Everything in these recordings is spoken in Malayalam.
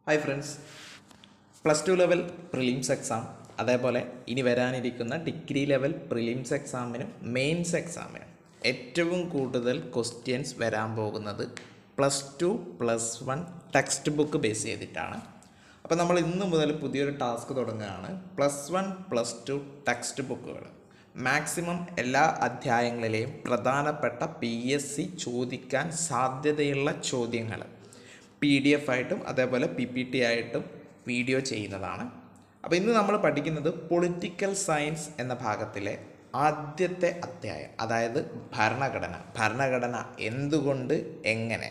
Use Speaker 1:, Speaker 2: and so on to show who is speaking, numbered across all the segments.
Speaker 1: hi friends plus two level prelims exam അതേപോലെ ഇനി വരാനിരിക്കുന്ന ഡിഗ്രി ലെവൽ പ്രിലിംസ് എക്സാമിനും മെയിൻസ് എക്സാമിനും ഏറ്റവും കൂടുതൽ ക്വസ്റ്റ്യൻസ് വരാൻ പോകുന്നത് plus two plus one text book base ചെയ്തിട്ടാണ് അപ്പോൾ നമ്മൾ ഇന്ന് മുതൽ പുതിയൊരു ടാസ്ക് തുടങ്ങുകയാണ് plus one plus two text ബുക്കുകൾ മാക്സിമം എല്ലാ അധ്യായങ്ങളിലെയും പ്രധാനപ്പെട്ട പി എസ് സി ചോദിക്കാൻ സാധ്യതയുള്ള ചോദ്യങ്ങൾ പി ഡി എഫ് ആയിട്ടും അതേപോലെ പി പി ടി ആയിട്ടും വീഡിയോ ചെയ്യുന്നതാണ് അപ്പോൾ ഇന്ന് നമ്മൾ പഠിക്കുന്നത് പൊളിറ്റിക്കൽ സയൻസ് എന്ന ഭാഗത്തിലെ ആദ്യത്തെ അധ്യായം അതായത് ഭരണഘടന ഭരണഘടന എന്തുകൊണ്ട് എങ്ങനെ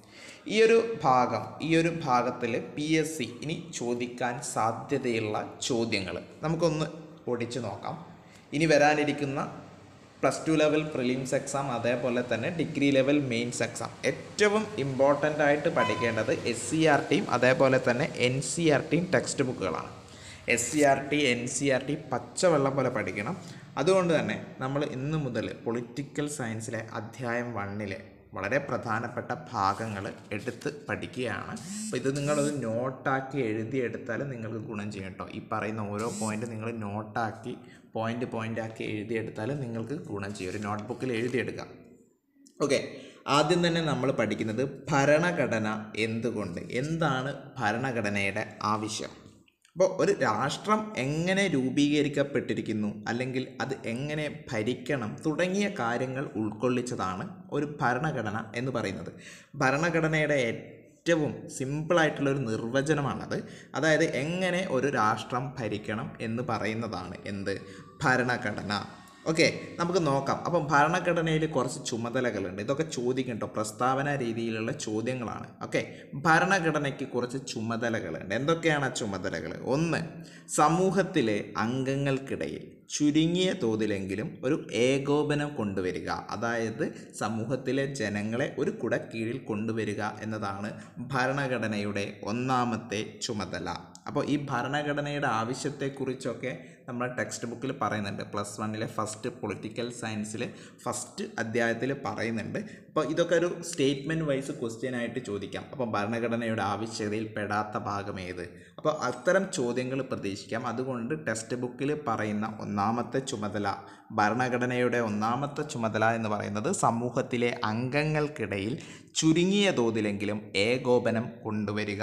Speaker 1: ഈ ഒരു ഭാഗം ഈ ഒരു ഭാഗത്തിൽ പി എസ് സി ഇനി ചോദിക്കാൻ സാധ്യതയുള്ള ചോദ്യങ്ങൾ നമുക്കൊന്ന് ഓടിച്ചു നോക്കാം ഇനി വരാനിരിക്കുന്ന plus two level prelims exam അതേപോലെ തന്നെ ഡിഗ്രി ലെവൽ മെയിൻസ് എക്സാം ഏറ്റവും ഇമ്പോർട്ടൻ്റ് ആയിട്ട് പഠിക്കേണ്ടത് എസ് സി ആർ ടിയും അതേപോലെ തന്നെ എൻ സി ആർ ടിയും ടെക്സ്റ്റ് ബുക്കുകളാണ് S C R T N C R T പച്ചവെള്ളം പോലെ പഠിക്കണം അതുകൊണ്ട് തന്നെ നമ്മൾ ഇന്ന് മുതൽ പൊളിറ്റിക്കൽ സയൻസിലെ അധ്യായം വണ്ണിലെ വളരെ പ്രധാനപ്പെട്ട ഭാഗങ്ങൾ എടുത്ത് പഠിക്കുകയാണ് അപ്പോൾ ഇത് നിങ്ങളൊരു നോട്ടാക്കി എഴുതിയെടുത്താൽ നിങ്ങൾക്ക് ഗുണം ചെയ്യും കേട്ടോ ഈ പറയുന്ന ഓരോ പോയിന്റ് നിങ്ങൾ നോട്ടാക്കി പോയിന്റ് പോയിന്റ് ആക്കി എഴുതിയെടുത്താൽ നിങ്ങൾക്ക് ഗുണം ചെയ്യും ഒരു നോട്ട്ബുക്കിൽ എഴുതിയെടുക്കാം ഓക്കെ ആദ്യം തന്നെ നമ്മൾ പഠിക്കുന്നത് ഭരണഘടന എന്തുകൊണ്ട് എന്താണ് ഭരണഘടനയുടെ ആവശ്യം അപ്പോൾ ഒരു രാഷ്ട്രം എങ്ങനെ രൂപീകരിക്കപ്പെട്ടിരിക്കുന്നു അല്ലെങ്കിൽ അത് എങ്ങനെ ഭരിക്കണം തുടങ്ങിയ കാര്യങ്ങൾ ഉൾക്കൊള്ളിച്ചതാണ് ഒരു ഭരണഘടന എന്ന് പറയുന്നത് ഭരണഘടനയുടെ ഏറ്റവും സിമ്പിളായിട്ടുള്ള ഒരു നിർവചനമാണത് അതായത് എങ്ങനെ ഒരു രാഷ്ട്രം ഭരിക്കണം എന്ന് പറയുന്നതാണ് എന്ത് ഭരണഘടന ഓക്കെ നമുക്ക് നോക്കാം അപ്പം ഭരണഘടനയിൽ കുറച്ച് ചുമതലകളുണ്ട് ഇതൊക്കെ ചോദിക്കും കേട്ടോ പ്രസ്താവന രീതിയിലുള്ള ചോദ്യങ്ങളാണ് ഓക്കെ ഭരണഘടനയ്ക്ക് കുറച്ച് ചുമതലകളുണ്ട് എന്തൊക്കെയാണ് ആ ചുമതലകൾ ഒന്ന് സമൂഹത്തിലെ അംഗങ്ങൾക്കിടയിൽ ചുരുങ്ങിയ തോതിലെങ്കിലും ഒരു ഏകോപനം കൊണ്ടുവരിക അതായത് സമൂഹത്തിലെ ജനങ്ങളെ ഒരു കുടക്കീഴിൽ കൊണ്ടുവരിക എന്നതാണ് ഭരണഘടനയുടെ ഒന്നാമത്തെ ചുമതല അപ്പോൾ ഈ ഭരണഘടനയുടെ ആവശ്യത്തെക്കുറിച്ചൊക്കെ നമ്മൾ ടെക്സ്റ്റ് ബുക്കിൽ പറയുന്നുണ്ട് പ്ലസ് വണ്ണിലെ ഫസ്റ്റ് പൊളിറ്റിക്കൽ സയൻസിൽ ഫസ്റ്റ് അധ്യായത്തിൽ പറയുന്നുണ്ട് അപ്പോൾ ഇതൊക്കെ ഒരു സ്റ്റേറ്റ്മെൻറ്റ് വൈസ് ക്വസ്റ്റ്യൻ ആയിട്ട് ചോദിക്കാം അപ്പോൾ ഭരണഘടനയുടെ ആവശ്യകതയിൽ പെടാത്ത ഭാഗം ഏത് അപ്പോൾ അത്തരം ചോദ്യങ്ങൾ പ്രതീക്ഷിക്കാം അതുകൊണ്ട് ടെക്സ്റ്റ് ബുക്കിൽ പറയുന്ന ഒന്നാമത്തെ ചുമതല ഭരണഘടനയുടെ ഒന്നാമത്തെ ചുമതല എന്ന് പറയുന്നത് സമൂഹത്തിലെ അംഗങ്ങൾക്കിടയിൽ ചുരുങ്ങിയ തോതിലെങ്കിലും ഏകോപനം കൊണ്ടുവരിക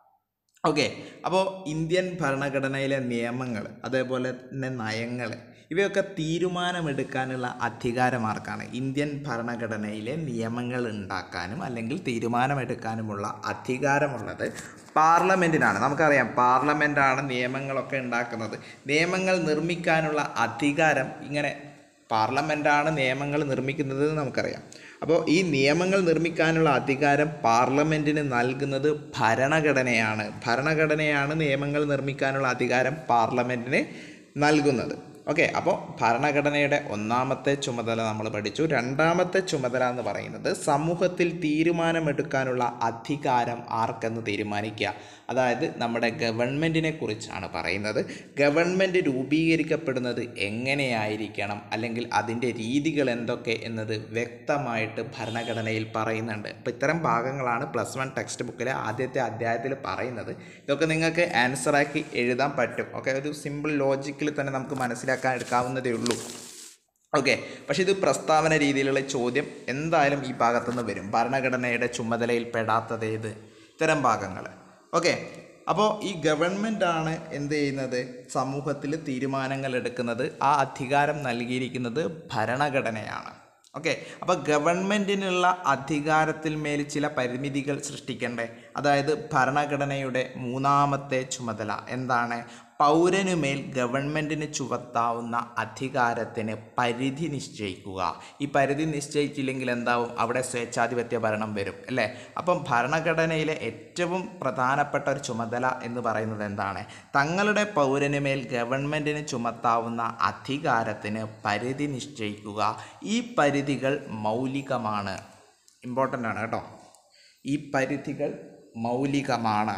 Speaker 1: ഓക്കെ അപ്പോൾ ഇന്ത്യൻ ഭരണഘടനയിലെ നിയമങ്ങൾ അതേപോലെ തന്നെ നയങ്ങൾ ഇവയൊക്കെ തീരുമാനമെടുക്കാനുള്ള അധികാരമാർക്കാണ് ഇന്ത്യൻ ഭരണഘടനയിലെ നിയമങ്ങൾ ഉണ്ടാക്കാനും അല്ലെങ്കിൽ തീരുമാനമെടുക്കാനുമുള്ള അധികാരമുള്ളത് പാർലമെൻറ്റിനാണ് നമുക്കറിയാം പാർലമെൻറ്റാണ് നിയമങ്ങളൊക്കെ ഉണ്ടാക്കുന്നത് നിയമങ്ങൾ നിർമ്മിക്കാനുള്ള അധികാരം ഇങ്ങനെ പാർലമെൻറ്റാണ് നിയമങ്ങൾ നിർമ്മിക്കുന്നത് എന്ന് നമുക്കറിയാം അപ്പോൾ ഈ നിയമങ്ങൾ നിർമ്മിക്കാനുള്ള അധികാരം പാർലമെൻറ്റിന് നൽകുന്നത് ഭരണഘടനയാണ് ഭരണഘടനയാണ് നിയമങ്ങൾ നിർമ്മിക്കാനുള്ള അധികാരം പാർലമെൻറ്റിന് നൽകുന്നത് ഓക്കെ അപ്പോൾ ഭരണഘടനയുടെ ഒന്നാമത്തെ ചുമതല നമ്മൾ പഠിച്ചു രണ്ടാമത്തെ ചുമതല എന്ന് പറയുന്നത് സമൂഹത്തിൽ തീരുമാനമെടുക്കാനുള്ള അധികാരം ആർക്കെന്ന് തീരുമാനിക്കുക അതായത് നമ്മുടെ ഗവൺമെൻറ്റിനെ കുറിച്ചാണ് പറയുന്നത് ഗവൺമെൻറ് രൂപീകരിക്കപ്പെടുന്നത് എങ്ങനെയായിരിക്കണം അല്ലെങ്കിൽ അതിൻ്റെ രീതികൾ എന്തൊക്കെ എന്നത് വ്യക്തമായിട്ട് ഭരണഘടനയിൽ പറയുന്നുണ്ട് അപ്പോൾ ഇത്തരം ഭാഗങ്ങളാണ് പ്ലസ് വൺ ടെക്സ്റ്റ് ബുക്കിലെ ആദ്യത്തെ അധ്യായത്തിൽ പറയുന്നത് ഇതൊക്കെ നിങ്ങൾക്ക് ആൻസറാക്കി എഴുതാൻ പറ്റും ഓക്കെ ഒരു സിമ്പിൾ ലോജിക്കിൽ തന്നെ നമുക്ക് മനസ്സിലാക്കാൻ എടുക്കാവുന്നതേ ഉള്ളൂ ഓക്കെ പക്ഷേ ഇത് പ്രസ്താവന രീതിയിലുള്ള ചോദ്യം എന്തായാലും ഈ ഭാഗത്തുനിന്ന് വരും ഭരണഘടനയുടെ ചുമതലയിൽ പെടാത്തത് ഏത് ഇത്തരം ഭാഗങ്ങൾ ഓക്കെ അപ്പോൾ ഈ ഗവൺമെൻറ് ആണ് എന്ത് ചെയ്യുന്നത് സമൂഹത്തിൽ തീരുമാനങ്ങൾ എടുക്കുന്നത് ആ അധികാരം നൽകിയിരിക്കുന്നത് ഭരണഘടനയാണ് ഓക്കെ അപ്പോൾ ഗവൺമെൻറ്റിനുള്ള അധികാരത്തിൽ മേൽ ചില പരിമിതികൾ സൃഷ്ടിക്കണ്ടേ അതായത് ഭരണഘടനയുടെ മൂന്നാമത്തെ ചുമതല എന്താണ് പൗരനുമേൽ ഗവൺമെൻറ്റിന് ചുമത്താവുന്ന അധികാരത്തിന് പരിധി നിശ്ചയിക്കുക ഈ പരിധി നിശ്ചയിച്ചില്ലെങ്കിൽ എന്താവും അവിടെ സ്വേച്ഛാധിപത്യ ഭരണം വരും അല്ലേ അപ്പം ഭരണഘടനയിലെ ഏറ്റവും പ്രധാനപ്പെട്ട ഒരു ചുമതല എന്ന് പറയുന്നത് എന്താണ് തങ്ങളുടെ പൗരനുമേൽ ഗവൺമെൻറ്റിന് ചുമത്താവുന്ന അധികാരത്തിന് പരിധി നിശ്ചയിക്കുക ഈ പരിധികൾ മൗലികമാണ് ഇമ്പോർട്ടൻ്റ് ആണ് കേട്ടോ ഈ പരിധികൾ മൗലികമാണ്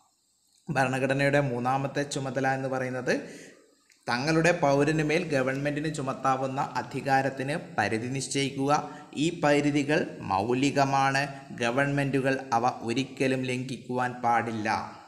Speaker 1: ഭരണഘടനയുടെ മൂന്നാമത്തെ ചുമതല എന്ന് പറയുന്നത് തങ്ങളുടെ പൗരനുമേൽ ഗവൺമെൻറ്റിന് ചുമത്താവുന്ന അധികാരത്തിന് പരിധി നിശ്ചയിക്കുക ഈ പരിധികൾ മൗലികമാണ് ഗവൺമെൻറ്റുകൾ അവ ഒരിക്കലും ലംഘിക്കുവാൻ പാടില്ല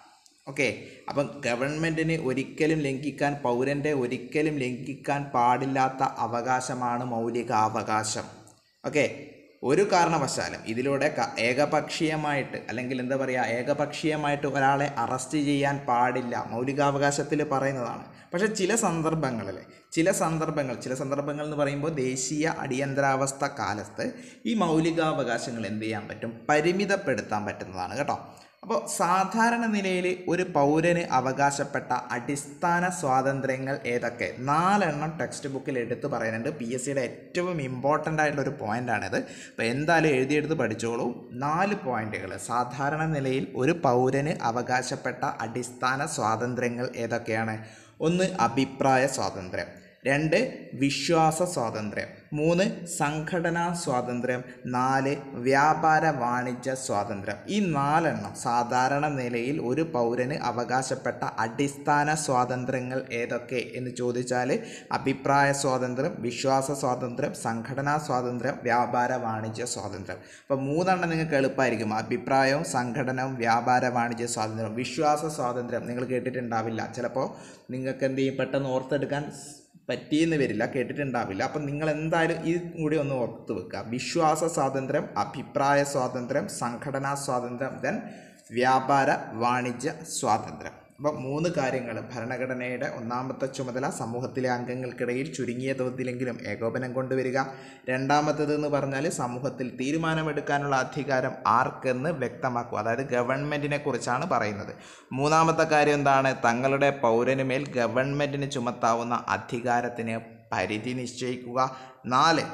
Speaker 1: ഓക്കെ അപ്പം ഗവൺമെൻറ്റിന് ഒരിക്കലും ലംഘിക്കാൻ പൗരൻ്റെ ഒരിക്കലും ലംഘിക്കാൻ പാടില്ലാത്ത അവകാശമാണ് മൗലികാവകാശം ഓക്കെ ഒരു കാരണവശാലും ഇതിലൂടെ ക- ഏകപക്ഷീയമായിട്ട് അല്ലെങ്കിൽ എന്താ പറയുക ഏകപക്ഷീയമായിട്ട് ഒരാളെ അറസ്റ്റ് ചെയ്യാൻ പാടില്ല മൗലികാവകാശത്തിൽ പറയുന്നതാണ് പക്ഷേ ചില സന്ദർഭങ്ങളിൽ ചില സന്ദർഭങ്ങൾ ചില സന്ദർഭങ്ങൾ എന്ന് പറയുമ്പോൾ ദേശീയ അടിയന്തരാവസ്ഥ കാലത്ത് ഈ മൗലികാവകാശങ്ങൾ എന്ത് ചെയ്യാൻ പറ്റും പരിമിതപ്പെടുത്താൻ പറ്റുന്നതാണ് കേട്ടോ അപ്പോൾ സാധാരണ നിലയിൽ ഒരു പൗരന് അവകാശപ്പെട്ട അടിസ്ഥാന സ്വാതന്ത്ര്യങ്ങൾ ഏതൊക്കെ നാലെണ്ണം ടെക്സ്റ്റ് ബുക്കിൽ എടുത്തു പറയുന്നുണ്ട് പി എസ് സിയുടെ ഏറ്റവും ഇമ്പോർട്ടൻ്റ് ആയിട്ടുള്ള ഒരു പോയിൻ്റാണിത് അപ്പോൾ എന്തായാലും എഴുതിയെടുത്ത് പഠിച്ചോളൂ നാല് പോയിന്റുകൾ സാധാരണ നിലയിൽ ഒരു പൗരന് അവകാശപ്പെട്ട അടിസ്ഥാന സ്വാതന്ത്ര്യങ്ങൾ ഏതൊക്കെയാണ് ഒന്ന് അഭിപ്രായ സ്വാതന്ത്ര്യം രണ്ട് വിശ്വാസ സ്വാതന്ത്ര്യം മൂന്ന് സംഘടനാ സ്വാതന്ത്ര്യം നാല് വ്യാപാര വാണിജ്യ സ്വാതന്ത്ര്യം ഈ നാലെണ്ണം സാധാരണ നിലയിൽ ഒരു പൗരന് അവകാശപ്പെട്ട അടിസ്ഥാന സ്വാതന്ത്ര്യങ്ങൾ ഏതൊക്കെ എന്ന് ചോദിച്ചാൽ അഭിപ്രായ സ്വാതന്ത്ര്യം വിശ്വാസ സ്വാതന്ത്ര്യം സംഘടനാ സ്വാതന്ത്ര്യം വ്യാപാര വാണിജ്യ സ്വാതന്ത്ര്യം അപ്പോൾ മൂന്നെണ്ണം നിങ്ങൾക്ക് എളുപ്പമായിരിക്കും അഭിപ്രായവും സംഘടനവും വ്യാപാര വാണിജ്യ സ്വാതന്ത്ര്യം വിശ്വാസ സ്വാതന്ത്ര്യം നിങ്ങൾ കേട്ടിട്ടുണ്ടാവില്ല ചിലപ്പോൾ നിങ്ങൾക്ക് എന്ത് ചെയ്യും പെട്ടെന്ന് ഓർത്തെടുക്കാൻ സ് പറ്റിയെന്ന് വരില്ല കേട്ടിട്ടുണ്ടാവില്ല അപ്പം നിങ്ങൾ എന്തായാലും ഇത് കൂടി ഒന്ന് ഓർത്ത് വെക്കുക വിശ്വാസ സ്വാതന്ത്ര്യം അഭിപ്രായ സ്വാതന്ത്ര്യം സംഘടനാ സ്വാതന്ത്ര്യം ദെൻ വ്യാപാര വാണിജ്യ സ്വാതന്ത്ര്യം അപ്പം മൂന്ന് കാര്യങ്ങൾ ഭരണഘടനയുടെ ഒന്നാമത്തെ ചുമതല സമൂഹത്തിലെ അംഗങ്ങൾക്കിടയിൽ ചുരുങ്ങിയ തോതിലെങ്കിലും ഏകോപനം കൊണ്ടുവരിക രണ്ടാമത്തേത് എന്ന് പറഞ്ഞാൽ സമൂഹത്തിൽ തീരുമാനമെടുക്കാനുള്ള അധികാരം ആർക്കെന്ന് വ്യക്തമാക്കുക അതായത് ഗവൺമെൻറ്റിനെ കുറിച്ചാണ് പറയുന്നത് മൂന്നാമത്തെ കാര്യം എന്താണ് തങ്ങളുടെ പൗരന് മേൽ ഗവൺമെൻറ്റിന് ചുമത്താവുന്ന അധികാരത്തിന് പരിധി നിശ്ചയിക്കുക നാല്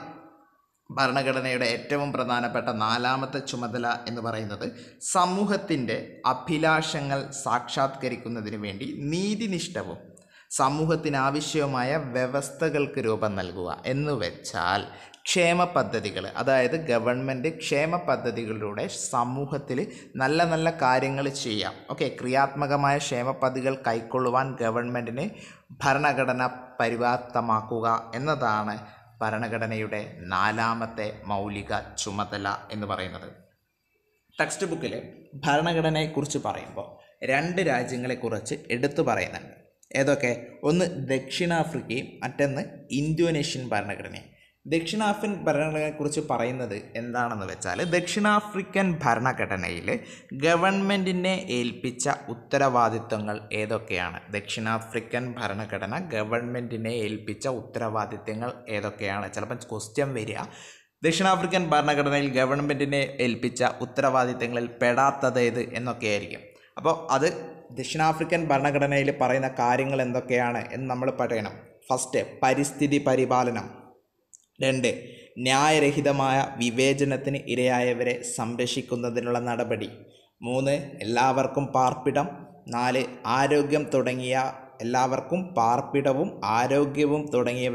Speaker 1: ഭരണഘടനയുടെ ഏറ്റവും പ്രധാനപ്പെട്ട നാലാമത്തെ ചുമതല എന്ന് പറയുന്നത് സമൂഹത്തിൻ്റെ അഭിലാഷങ്ങൾ സാക്ഷാത്കരിക്കുന്നതിന് വേണ്ടി നീതിനിഷ്ഠവും സമൂഹത്തിന് ആവശ്യമായ വ്യവസ്ഥകൾക്ക് രൂപം നൽകുക എന്ന് വെച്ചാൽ ക്ഷേമ പദ്ധതികൾ അതായത് ഗവൺമെൻറ് ക്ഷേമ പദ്ധതികളിലൂടെ സമൂഹത്തിൽ നല്ല നല്ല കാര്യങ്ങൾ ചെയ്യാം ഓക്കെ ക്രിയാത്മകമായ ക്ഷേമ പദ്ധതികൾ കൈക്കൊള്ളുവാൻ ഗവൺമെൻറ്റിന് ഭരണഘടന പരിവാപ്തമാക്കുക എന്നതാണ് ഭരണഘടനയുടെ നാലാമത്തെ മൗലിക ചുമതല എന്ന് പറയുന്നത് ടെക്സ്റ്റ് ബുക്കിൽ ഭരണഘടനയെക്കുറിച്ച് പറയുമ്പോൾ രണ്ട് രാജ്യങ്ങളെക്കുറിച്ച് എടുത്തു പറയുന്നുണ്ട് ഏതൊക്കെ ഒന്ന് ദക്ഷിണാഫ്രിക്കയും മറ്റൊന്ന് ഇന്തോനേഷ്യൻ ഭരണഘടനയും ദക്ഷിണാഫ്രിക്കൻ ഭരണഘടനയെക്കുറിച്ച് പറയുന്നത് എന്താണെന്ന് വെച്ചാൽ ദക്ഷിണാഫ്രിക്കൻ ഭരണഘടനയിൽ ഗവൺമെൻറ്റിനെ ഏൽപ്പിച്ച ഉത്തരവാദിത്വങ്ങൾ ഏതൊക്കെയാണ് ദക്ഷിണാഫ്രിക്കൻ ഭരണഘടന ഗവൺമെൻറ്റിനെ ഏൽപ്പിച്ച ഉത്തരവാദിത്തങ്ങൾ ഏതൊക്കെയാണ് ചിലപ്പം ക്വസ്റ്റ്യൻ വരിക ദക്ഷിണാഫ്രിക്കൻ ഭരണഘടനയിൽ ഗവൺമെൻറ്റിനെ ഏൽപ്പിച്ച ഉത്തരവാദിത്തങ്ങളിൽ പെടാത്തത് ഏത് എന്നൊക്കെയായിരിക്കും അപ്പോൾ അത് ദക്ഷിണാഫ്രിക്കൻ ഭരണഘടനയിൽ പറയുന്ന കാര്യങ്ങൾ എന്തൊക്കെയാണ് എന്ന് നമ്മൾ പറയണം ഫസ്റ്റ് പരിസ്ഥിതി പരിപാലനം രണ്ട് ന്യായരഹിതമായ വിവേചനത്തിന് ഇരയായവരെ സംരക്ഷിക്കുന്നതിനുള്ള നടപടി മൂന്ന് എല്ലാവർക്കും പാർപ്പിടം നാല് ആരോഗ്യം തുടങ്ങിയ എല്ലാവർക്കും പാർപ്പിടവും ആരോഗ്യവും തുടങ്ങിയവ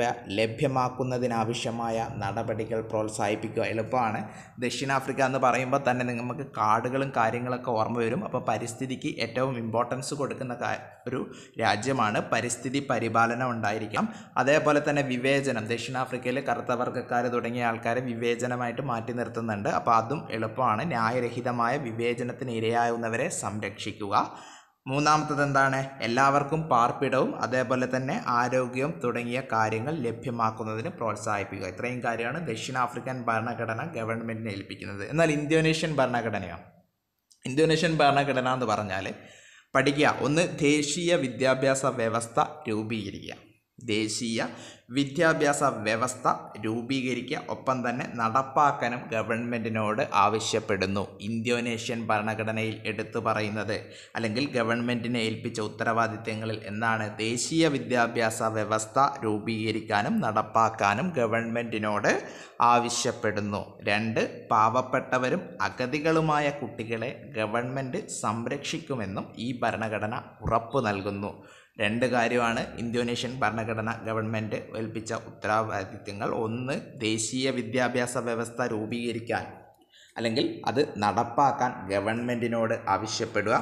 Speaker 1: ലഭ്യമാക്കുന്നതിനാവശ്യമായ നടപടികൾ പ്രോത്സാഹിപ്പിക്കുക എളുപ്പമാണ് ദക്ഷിണാഫ്രിക്ക എന്ന് പറയുമ്പോൾ തന്നെ നമുക്ക് കാടുകളും കാര്യങ്ങളൊക്കെ ഓർമ്മ വരും അപ്പോൾ പരിസ്ഥിതിക്ക് ഏറ്റവും ഇമ്പോർട്ടൻസ് കൊടുക്കുന്ന കാ- ഒരു രാജ്യമാണ് പരിസ്ഥിതി പരിപാലനം ഉണ്ടായിരിക്കാം അതേപോലെ തന്നെ വിവേചനം ദക്ഷിണാഫ്രിക്കയിൽ കറുത്തവർഗ്ഗക്കാർ തുടങ്ങിയ ആൾക്കാരെ വിവേചനമായിട്ട് മാറ്റി നിർത്തുന്നുണ്ട് അപ്പോൾ അതും എളുപ്പമാണ് ന്യായരഹിതമായ വിവേചനത്തിന് ഇരയാവുന്നവരെ സംരക്ഷിക്കുക മൂന്നാമത്തത് എന്താണ് എല്ലാവർക്കും പാർപ്പിടവും അതേപോലെ തന്നെ ആരോഗ്യവും തുടങ്ങിയ കാര്യങ്ങൾ ലഭ്യമാക്കുന്നതിന് പ്രോത്സാഹിപ്പിക്കുക ഇത്രയും കാര്യമാണ് ദക്ഷിണാഫ്രിക്കൻ ഭരണഘടന ഗവൺമെൻറ്റിനെ ഏൽപ്പിക്കുന്നത് എന്നാൽ ഇന്തോനേഷ്യൻ ഭരണഘടനയോ ഇന്തോനേഷ്യൻ ഭരണഘടന എന്ന് പറഞ്ഞാൽ പഠിക്കുക ഒന്ന് ദേശീയ വിദ്യാഭ്യാസ വ്യവസ്ഥ രൂപീകരിക്കുക ദേശീയ വിദ്യാഭ്യാസ വ്യവസ്ഥ രൂപീകരിക്കുക ഒപ്പം തന്നെ നടപ്പാക്കാനും ഗവൺമെൻറ്റിനോട് ആവശ്യപ്പെടുന്നു ഇന്തോനേഷ്യൻ ഭരണഘടനയിൽ എടുത്തു പറയുന്നത് അല്ലെങ്കിൽ ഗവൺമെൻറ്റിനെ ഏൽപ്പിച്ച ഉത്തരവാദിത്തങ്ങളിൽ എന്താണ് ദേശീയ വിദ്യാഭ്യാസ വ്യവസ്ഥ രൂപീകരിക്കാനും നടപ്പാക്കാനും ഗവൺമെൻറ്റിനോട് ആവശ്യപ്പെടുന്നു രണ്ട് പാവപ്പെട്ടവരും അഗതികളുമായ കുട്ടികളെ ഗവൺമെൻറ് സംരക്ഷിക്കുമെന്നും ഈ ഭരണഘടന ഉറപ്പു നൽകുന്നു രണ്ട് കാര്യമാണ് ഇന്തോനേഷ്യൻ ഭരണഘടന ഗവൺമെൻറ് ഏൽപ്പിച്ച ഉത്തരവാദിത്തങ്ങൾ ഒന്ന് ദേശീയ വിദ്യാഭ്യാസ വ്യവസ്ഥ രൂപീകരിക്കാൻ അല്ലെങ്കിൽ അത് നടപ്പാക്കാൻ ഗവൺമെൻറ്റിനോട് ആവശ്യപ്പെടുക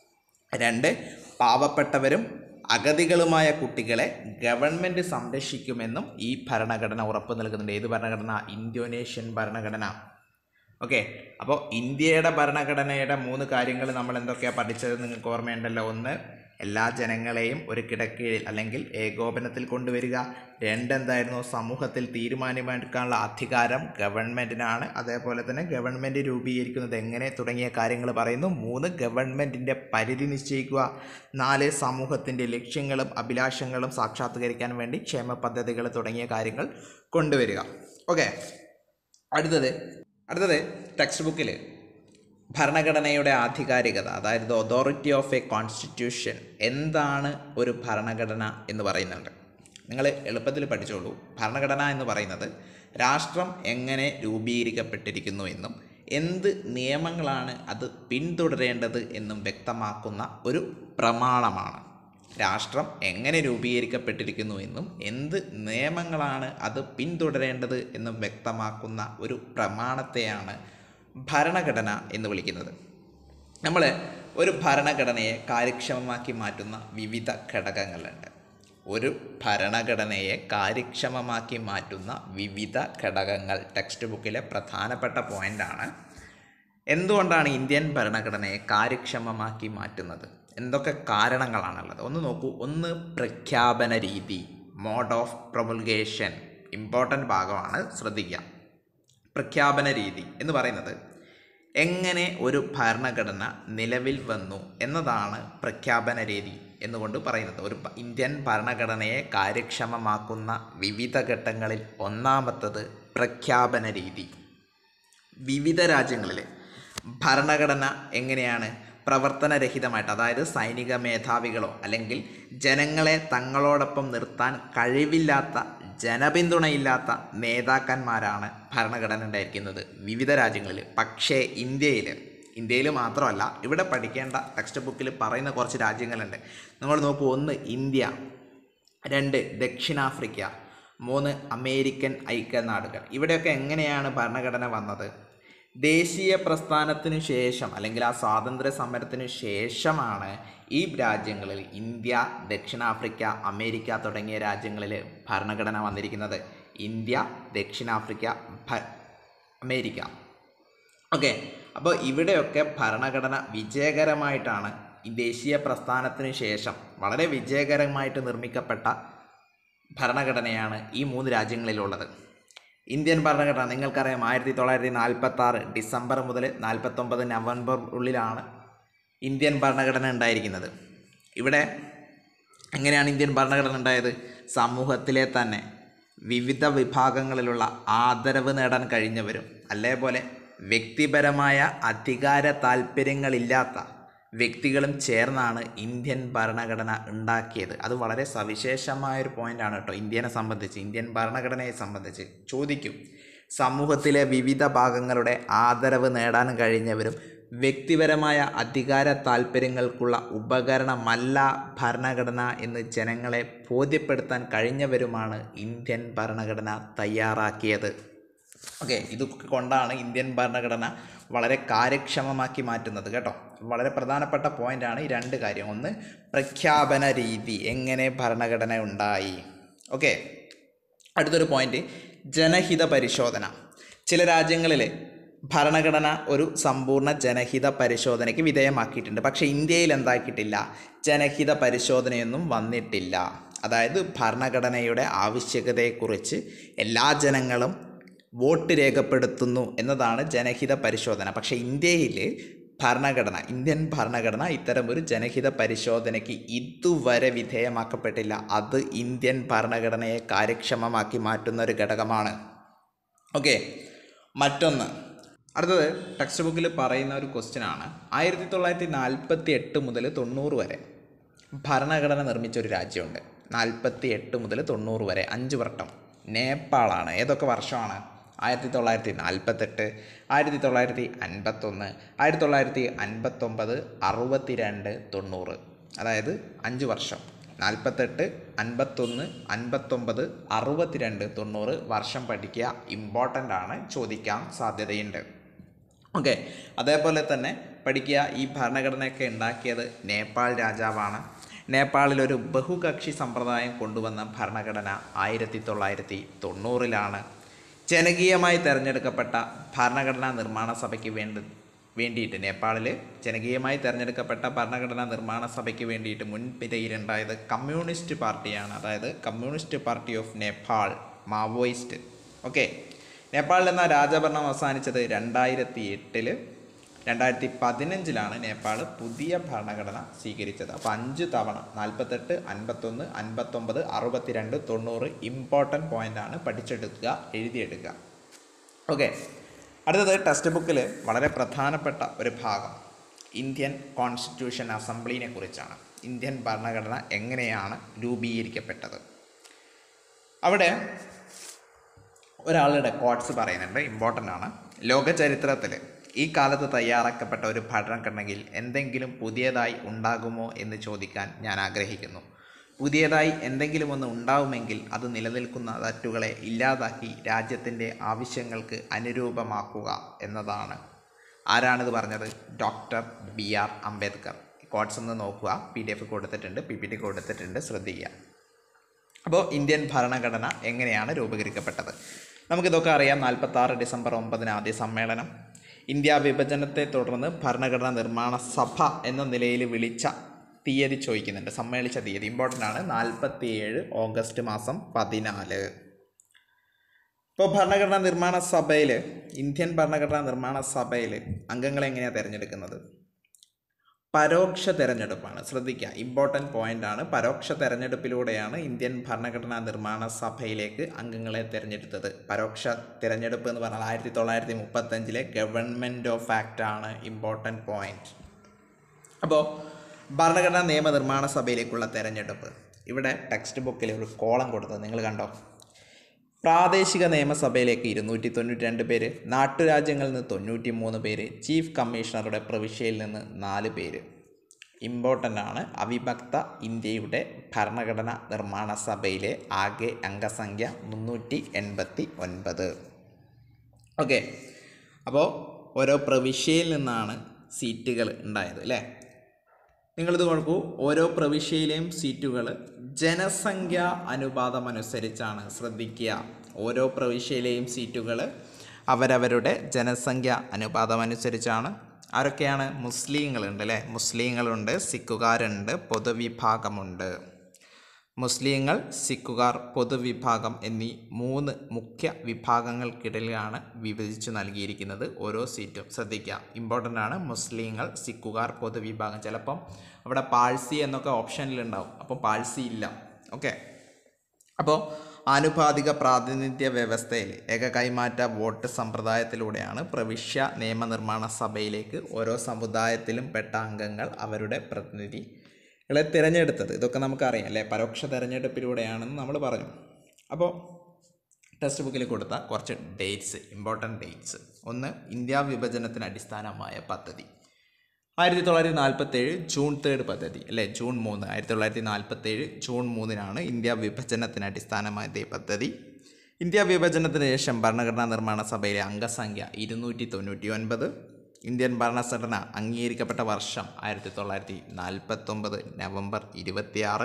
Speaker 1: രണ്ട് പാവപ്പെട്ടവരും അഗതികളുമായ കുട്ടികളെ ഗവൺമെൻറ് സംരക്ഷിക്കുമെന്നും ഈ ഭരണഘടന ഉറപ്പു നൽകുന്നുണ്ട് ഏത് ഭരണഘടന ഇന്തോനേഷ്യൻ ഭരണഘടന ഓക്കെ അപ്പോൾ ഇന്ത്യയുടെ ഭരണഘടനയുടെ മൂന്ന് കാര്യങ്ങൾ നമ്മൾ എന്തൊക്കെയാണ് പഠിച്ചത് നിങ്ങൾക്ക് ഓർമ്മയുണ്ടല്ലോ ഒന്ന് എല്ലാ ജനങ്ങളെയും ഒരു കിടക്കീഴിൽ അല്ലെങ്കിൽ ഏകോപനത്തിൽ കൊണ്ടുവരിക രണ്ട് എന്തായിരുന്നു സമൂഹത്തിൽ തീരുമാനമെടുക്കാനുള്ള അധികാരം ഗവൺമെൻറ്റിനാണ് അതേപോലെ തന്നെ ഗവൺമെൻറ് രൂപീകരിക്കുന്നത് എങ്ങനെ തുടങ്ങിയ കാര്യങ്ങൾ പറയുന്നു മൂന്ന് ഗവൺമെൻറ്റിൻ്റെ പരിധി നിശ്ചയിക്കുക നാല് സമൂഹത്തിൻ്റെ ലക്ഷ്യങ്ങളും അഭിലാഷങ്ങളും സാക്ഷാത്കരിക്കാൻ വേണ്ടി ക്ഷേമ പദ്ധതികൾ തുടങ്ങിയ കാര്യങ്ങൾ കൊണ്ടുവരിക ഓക്കെ അടുത്തത് അടുത്തത് ടെക്സ്റ്റ് ബുക്കിൽ ഭരണഘടനയുടെ ആധികാരികത അതായത് അതോറിറ്റി ഓഫ് എ കോൺസ്റ്റിറ്റ്യൂഷൻ എന്താണ് ഒരു ഭരണഘടന എന്ന് പറയുന്നുണ്ട് നിങ്ങൾ എളുപ്പത്തിൽ പഠിച്ചോളൂ ഭരണഘടന എന്ന് പറയുന്നത് രാഷ്ട്രം എങ്ങനെ രൂപീകരിക്കപ്പെട്ടിരിക്കുന്നു എന്നും എന്ത് നിയമങ്ങളാണ് അത് പിന്തുടരേണ്ടത് എന്നും വ്യക്തമാക്കുന്ന ഒരു പ്രമാണമാണ് രാഷ്ട്രം എങ്ങനെ രൂപീകരിക്കപ്പെട്ടിരിക്കുന്നു എന്നും എന്ത് നിയമങ്ങളാണ് അത് പിന്തുടരേണ്ടത് എന്നും വ്യക്തമാക്കുന്ന ഒരു പ്രമാണത്തെയാണ് ഭരണഘടന എന്ന് വിളിക്കുന്നത് നമ്മൾ ഒരു ഭരണഘടനയെ കാര്യക്ഷമമാക്കി മാറ്റുന്ന വിവിധ ഘടകങ്ങളുണ്ട് ഒരു ഭരണഘടനയെ കാര്യക്ഷമമാക്കി മാറ്റുന്ന വിവിധ ഘടകങ്ങൾ ടെക്സ്റ്റ് ബുക്കിലെ പ്രധാനപ്പെട്ട പോയിൻ്റാണ് എന്തുകൊണ്ടാണ് ഇന്ത്യൻ ഭരണഘടനയെ കാര്യക്ഷമമാക്കി മാറ്റുന്നത് എന്തൊക്കെ കാരണങ്ങളാണുള്ളത് ഒന്ന് നോക്കൂ ഒന്ന് പ്രഖ്യാപന രീതി മോഡ് ഓഫ് പ്രൊമുൾഗേഷൻ ഇമ്പോർട്ടൻ്റ് ഭാഗമാണ് ശ്രദ്ധിക്കുക പ്രഖ്യാപന രീതി എന്ന് പറയുന്നത് എങ്ങനെ ഒരു ഭരണഘടന നിലവിൽ വന്നു എന്നതാണ് പ്രഖ്യാപന രീതി എന്നുകൊണ്ട് പറയുന്നത് ഒരു ഭ- ഇന്ത്യൻ ഭരണഘടനയെ കാര്യക്ഷമമാക്കുന്ന വിവിധ ഘട്ടങ്ങളിൽ ഒന്നാമത്തത് പ്രഖ്യാപന രീതി വിവിധ രാജ്യങ്ങളിൽ ഭരണഘടന എങ്ങനെയാണ് പ്രവർത്തനരഹിതമായിട്ട് അതായത് സൈനിക മേധാവികളോ അല്ലെങ്കിൽ ജനങ്ങളെ തങ്ങളോടൊപ്പം നിർത്താൻ കഴിവില്ലാത്ത ജനപിന്തുണയില്ലാത്ത നേതാക്കന്മാരാണ് ഭരണഘടന ഉണ്ടായിരിക്കുന്നത് വിവിധ രാജ്യങ്ങളിൽ പക്ഷേ ഇന്ത്യയിൽ ഇന്ത്യയിൽ മാത്രമല്ല ഇവിടെ പഠിക്കേണ്ട ടെക്സ്റ്റ് ബുക്കിൽ പറയുന്ന കുറച്ച് രാജ്യങ്ങളുണ്ട് നമ്മൾ നോക്കൂ ഒന്ന് ഇന്ത്യ രണ്ട് ദക്ഷിണാഫ്രിക്ക മൂന്ന് അമേരിക്കൻ ഐക്യനാടുകൾ ഇവിടെയൊക്കെ എങ്ങനെയാണ് ഭരണഘടന വന്നത് ദേശീയ പ്രസ്ഥാനത്തിനു ശേഷം അല്ലെങ്കിൽ ആ സ്വാതന്ത്ര്യ സമരത്തിനു ശേഷമാണ് ഈ രാജ്യങ്ങളിൽ ഇന്ത്യ ദക്ഷിണാഫ്രിക്ക അമേരിക്ക തുടങ്ങിയ രാജ്യങ്ങളിൽ ഭരണഘടന വന്നിരിക്കുന്നത് ഇന്ത്യ ദക്ഷിണാഫ്രിക്ക ഭ- അമേരിക്ക ഓക്കെ അപ്പോൾ ഇവിടെയൊക്കെ ഭരണഘടന വിജയകരമായിട്ടാണ് ഈ ദേശീയ പ്രസ്ഥാനത്തിന് ശേഷം വളരെ വിജയകരമായിട്ട് നിർമ്മിക്കപ്പെട്ട ഭരണഘടനയാണ് ഈ മൂന്ന് രാജ്യങ്ങളിലുള്ളത് ഇന്ത്യൻ ഭരണഘടന നിങ്ങൾക്കറിയാം ആയിരത്തി തൊള്ളായിരത്തി നാൽപ്പത്തി ആറ് ഡിസംബർ മുതൽ നാൽപ്പത്തൊമ്പത് നവംബർ ഉള്ളിലാണ് ഇന്ത്യൻ ഭരണഘടന ഉണ്ടായിരിക്കുന്നത് ഇവിടെ എങ്ങനെയാണ് ഇന്ത്യൻ ഭരണഘടന ഉണ്ടായത് സമൂഹത്തിലെ തന്നെ വിവിധ വിഭാഗങ്ങളിലുള്ള ആദരവ് നേടാൻ കഴിഞ്ഞവരും അതേപോലെ വ്യക്തിപരമായ അധികാര താല്പര്യങ്ങളില്ലാത്ത വ്യക്തികളും ചേർന്നാണ് ഇന്ത്യൻ ഭരണഘടന ഉണ്ടാക്കിയത് അത് വളരെ സവിശേഷമായൊരു പോയിൻ്റാണ് കേട്ടോ ഇന്ത്യനെ സംബന്ധിച്ച് ഇന്ത്യൻ ഭരണഘടനയെ സംബന്ധിച്ച് ചോദിക്കും സമൂഹത്തിലെ വിവിധ ഭാഗങ്ങളുടെ ആദരവ് നേടാൻ കഴിഞ്ഞവരും വ്യക്തിപരമായ അധികാര താല്പര്യങ്ങൾക്കുള്ള ഉപകരണമല്ല ഭരണഘടന എന്ന് ജനങ്ങളെ ബോധ്യപ്പെടുത്താൻ കഴിഞ്ഞവരുമാണ് ഇന്ത്യൻ ഭരണഘടന തയ്യാറാക്കിയത് ഓക്കെ ഇതൊക്കെ കൊണ്ടാണ് ഇന്ത്യൻ ഭരണഘടന വളരെ കാര്യക്ഷമമാക്കി മാറ്റുന്നത് കേട്ടോ വളരെ പ്രധാനപ്പെട്ട പോയിൻ്റാണ് ഈ രണ്ട് കാര്യം ഒന്ന് പ്രഖ്യാപന രീതി എങ്ങനെ ഭരണഘടന ഉണ്ടായി ഓക്കെ അടുത്തൊരു പോയിന്റ് ജനഹിത പരിശോധന ചില രാജ്യങ്ങളിൽ ഭരണഘടന ഒരു സമ്പൂർണ്ണ ജനഹിത പരിശോധനയ്ക്ക് വിധേയമാക്കിയിട്ടുണ്ട് പക്ഷേ ഇന്ത്യയിൽ എന്താക്കിയിട്ടില്ല ജനഹിത പരിശോധനയൊന്നും വന്നിട്ടില്ല അതായത് ഭരണഘടനയുടെ ആവശ്യകതയെക്കുറിച്ച് എല്ലാ ജനങ്ങളും വോട്ട് രേഖപ്പെടുത്തുന്നു എന്നതാണ് ജനഹിത പരിശോധന പക്ഷേ ഇന്ത്യയിൽ ഭരണഘടന ഇന്ത്യൻ ഭരണഘടന ഇത്തരം ഒരു ജനഹിത പരിശോധനയ്ക്ക് ഇതുവരെ വിധേയമാക്കപ്പെട്ടില്ല അത് ഇന്ത്യൻ ഭരണഘടനയെ കാര്യക്ഷമമാക്കി മാറ്റുന്ന ഒരു ഘടകമാണ് ഓക്കെ മറ്റൊന്ന് അടുത്തത് ടെക്സ്റ്റ് ബുക്കിൽ പറയുന്ന ഒരു ക്വസ്റ്റ്യൻ ആണ് ആയിരത്തി തൊള്ളായിരത്തി നാൽപ്പത്തി എട്ട് മുതൽ തൊണ്ണൂറ് വരെ ഭരണഘടന നിർമ്മിച്ച ഒരു രാജ്യമുണ്ട് നാൽപ്പത്തി എട്ട് മുതൽ തൊണ്ണൂറ് വരെ അഞ്ച് വട്ടം നേപ്പാളാണ് ഏതൊക്കെ വർഷമാണ് ആയിരത്തി തൊള്ളായിരത്തി നാൽപ്പത്തെട്ട് ആയിരത്തി തൊള്ളായിരത്തി അൻപത്തൊന്ന് ആയിരത്തി തൊള്ളായിരത്തി അൻപത്തൊമ്പത് അറുപത്തി രണ്ട് തൊണ്ണൂറ് അതായത് അഞ്ച് വർഷം നാൽപ്പത്തെട്ട് അൻപത്തൊന്ന് അൻപത്തൊമ്പത് അറുപത്തിരണ്ട് തൊണ്ണൂറ് വർഷം പഠിക്കുക ഇമ്പോർട്ടൻ്റ് ആണ് ചോദിക്കാൻ സാധ്യതയുണ്ട് ഓക്കെ അതേപോലെ തന്നെ പഠിക്കുക ഈ ഭരണഘടനയൊക്കെ ഉണ്ടാക്കിയത് നേപ്പാൾ രാജാവാണ് നേപ്പാളിൽ ഒരു ബഹുകക്ഷി സമ്പ്രദായം കൊണ്ടുവന്ന ഭരണഘടന ആയിരത്തി തൊള്ളായിരത്തി തൊണ്ണൂറിലാണ് ജനകീയമായി തിരഞ്ഞെടുക്കപ്പെട്ട ഭരണഘടനാ നിർമ്മാണ സഭയ്ക്ക് വേണ്ടി വേണ്ടിയിട്ട് നേപ്പാളിൽ ജനകീയമായി തിരഞ്ഞെടുക്കപ്പെട്ട ഭരണഘടനാ നിർമ്മാണ സഭയ്ക്ക് വേണ്ടിയിട്ട് മുൻപിരയിലുണ്ടായത് കമ്മ്യൂണിസ്റ്റ് പാർട്ടിയാണ് അതായത് communist party of Nepal Maoist okay നേപ്പാളിൽ എന്ന രാജഭരണം അവസാനിച്ചത് രണ്ടായിരത്തി എട്ടില് രണ്ടായിരത്തി പതിനഞ്ചിലാണ് നേപ്പാൾ പുതിയ ഭരണഘടന സ്വീകരിച്ചത് അപ്പോൾ അഞ്ച് തവണ നാൽപ്പത്തെട്ട് അൻപത്തൊന്ന് അൻപത്തൊമ്പത് അറുപത്തിരണ്ട് തൊണ്ണൂറ് ഇമ്പോർട്ടൻ്റ് പോയിൻ്റാണ് പഠിച്ചെടുക്കുക എഴുതിയെടുക്കുക ഓക്കെ അടുത്തത് ടെക്സ്റ്റ് ബുക്കിൽ വളരെ പ്രധാനപ്പെട്ട ഒരു ഭാഗം ഇന്ത്യൻ കോൺസ്റ്റിറ്റ്യൂഷൻ അസംബ്ലിനെ കുറിച്ചാണ് ഇന്ത്യൻ ഭരണഘടന എങ്ങനെയാണ് രൂപീകരിക്കപ്പെട്ടത് അവിടെ ഒരാളുടെ കോട്സ് പറയുന്നുണ്ട് ഇമ്പോർട്ടൻ്റ് ആണ് ലോക ചരിത്രത്തിൽ ഈ കാലത്ത് തയ്യാറാക്കപ്പെട്ട ഒരു ഭരണഘടനയിൽ എന്തെങ്കിലും പുതിയതായി ഉണ്ടാകുമോ എന്ന് ചോദിക്കാൻ ഞാൻ ആഗ്രഹിക്കുന്നു പുതിയതായി എന്തെങ്കിലും ഒന്ന് ഉണ്ടാവുമെങ്കിൽ അത് നിലനിൽക്കുന്ന തെറ്റുകളെ ഇല്ലാതാക്കി രാജ്യത്തിൻ്റെ ആവശ്യങ്ങൾക്ക് അനുരൂപമാക്കുക എന്നതാണ് ആരാണിത് പറഞ്ഞത് doctor B R Ambedkar quotes ഒന്ന് നോക്കുക പി ഡി എഫ് കൊടുത്തിട്ടുണ്ട് പി പി ടി കൊടുത്തിട്ടുണ്ട് ശ്രദ്ധിക്കുക അപ്പോൾ ഇന്ത്യൻ ഭരണഘടന എങ്ങനെയാണ് രൂപീകരിക്കപ്പെട്ടത് നമുക്കിതൊക്കെ അറിയാം നാൽപ്പത്തി ആറ് ഡിസംബർ ഒമ്പതിന് ആദ്യ സമ്മേളനം ഇന്ത്യ വിഭജനത്തെ തുടർന്ന് ഭരണഘടനാ നിർമ്മാണ സഭ എന്ന നിലയിൽ വിളിച്ച തീയതി ചോദിക്കുന്നുണ്ട് സമ്മേളിച്ച തീയതി ഇമ്പോർട്ടൻ്റ് ആണ് നാൽപ്പത്തി ഏഴ് ഓഗസ്റ്റ് മാസം പതിനാല് ഇപ്പോൾ ഭരണഘടനാ നിർമ്മാണ സഭയിൽ ഇന്ത്യൻ ഭരണഘടനാ നിർമ്മാണ സഭയിൽ അംഗങ്ങളെ എങ്ങനെയാണ് തിരഞ്ഞെടുക്കുന്നത് പരോക്ഷ തെരഞ്ഞെടുപ്പാണ് ശ്രദ്ധിക്കുക ഇമ്പോർട്ടൻ്റ് പോയിന്റ് ആണ് പരോക്ഷ തെരഞ്ഞെടുപ്പിലൂടെയാണ് ഇന്ത്യൻ ഭരണഘടനാ നിർമ്മാണ സഭയിലേക്ക് അംഗങ്ങളെ തിരഞ്ഞെടുത്തത് പരോക്ഷ തിരഞ്ഞെടുപ്പ് എന്ന് പറഞ്ഞാൽ ആയിരത്തി തൊള്ളായിരത്തി മുപ്പത്തഞ്ചിലെ ഗവൺമെൻറ് ഓഫ് ആക്ട് ആണ് ഇമ്പോർട്ടൻ്റ് പോയിന്റ് അപ്പോൾ ഭരണഘടനാ നിയമനിർമ്മാണ സഭയിലേക്കുള്ള തെരഞ്ഞെടുപ്പ് ഇവിടെ ടെക്സ്റ്റ് ബുക്കിൽ ഒരു കോളം കൊടുത്തത് നിങ്ങൾ കണ്ടോ പ്രാദേശിക നിയമസഭയിലേക്ക് ഇരുന്നൂറ്റി തൊണ്ണൂറ്റി രണ്ട് പേര് നാട്ടുരാജ്യങ്ങളിൽ നിന്ന് തൊണ്ണൂറ്റി മൂന്ന് പേര് ചീഫ് കമ്മീഷണറുടെ പ്രവിശ്യയിൽ നിന്ന് നാല് പേര് ഇമ്പോർട്ടൻ്റ് ആണ് അവിഭക്ത ഇന്ത്യയുടെ ഭരണഘടന നിർമ്മാണ സഭയിലെ ആകെ അംഗസംഖ്യ മുന്നൂറ്റി എൺപത്തി ഒൻപത് ഓക്കെ അപ്പോൾ ഓരോ പ്രവിശ്യയിൽ നിന്നാണ് സീറ്റുകൾ ഉണ്ടായത് അല്ലേ നിങ്ങളിത് നോക്കൂ ഓരോ പ്രവിശ്യയിലെയും സീറ്റുകൾ ജനസംഖ്യ അനുപാതം അനുസരിച്ചാണ് ശ്രദ്ധിക്കുക ഓരോ പ്രവിശ്യയിലെയും സീറ്റുകൾ അവരവരുടെ ജനസംഖ്യ അനുപാതം അനുസരിച്ചാണ് ആരൊക്കെയാണ് മുസ്ലിങ്ങളുണ്ട് അല്ലേ മുസ്ലിങ്ങളുണ്ട് സിഖുകാരുണ്ട് പൊതുവിഭാഗമുണ്ട് മുസ്ലിങ്ങൾ സിഖുകാർ പൊതുവിഭാഗം എന്നീ മൂന്ന് മുഖ്യ വിഭാഗങ്ങൾക്കിടയിലാണ് വിഭജിച്ചു നൽകിയിരിക്കുന്നത് ഓരോ സീറ്റും ശ്രദ്ധിക്കുക ഇമ്പോർട്ടൻ്റ് ആണ് മുസ്ലിങ്ങൾ സിഖുകാർ പൊതുവിഭാഗം ചിലപ്പം അവിടെ പാഴ്സി എന്നൊക്കെ ഓപ്ഷനിലുണ്ടാവും അപ്പോൾ പാഴ്സി ഇല്ല ഓക്കെ അപ്പോൾ ആനുപാതിക പ്രാതിനിധ്യ വ്യവസ്ഥയിൽ ഏക കൈമാറ്റ വോട്ട് സമ്പ്രദായത്തിലൂടെയാണ് പ്രവിശ്യ നിയമനിർമ്മാണ സഭയിലേക്ക് ഓരോ സമുദായത്തിലും പെട്ട അംഗങ്ങൾ അവരുടെ പ്രതിനിധികളെ തിരഞ്ഞെടുത്തത് ഇതൊക്കെ നമുക്കറിയാം അല്ലേ പരോക്ഷ തിരഞ്ഞെടുപ്പിലൂടെയാണെന്ന് നമ്മൾ പറഞ്ഞു അപ്പോൾ ടെക്സ്റ്റ് ബുക്കിൽ കൊടുത്ത കുറച്ച് ഡേറ്റ്സ് ഇമ്പോർട്ടൻ്റ് ഡേറ്റ്സ് ഒന്ന് ഇന്ത്യ വിഭജനത്തിന് അടിസ്ഥാനമായ പദ്ധതി ആയിരത്തി തൊള്ളായിരത്തി നാൽപ്പത്തേഴ് ജൂൺ തേർഡ് പദ്ധതി അല്ലേ ജൂൺ മൂന്ന് ആയിരത്തി തൊള്ളായിരത്തി നാൽപ്പത്തേഴ് ജൂൺ മൂന്നിനാണ് ഇന്ത്യ വിഭജനത്തിന് അടിസ്ഥാനമായത് ഈ പദ്ധതി ഇന്ത്യ വിഭജനത്തിന് ശേഷം ഭരണഘടനാ നിർമ്മാണ സഭയിലെ അംഗസംഖ്യ ഇരുന്നൂറ്റി തൊണ്ണൂറ്റി ഒൻപത് ഇന്ത്യൻ ഭരണഘടന അംഗീകരിക്കപ്പെട്ട വർഷം ആയിരത്തി തൊള്ളായിരത്തി നാൽപ്പത്തൊമ്പത് നവംബർ ഇരുപത്തിയാറ്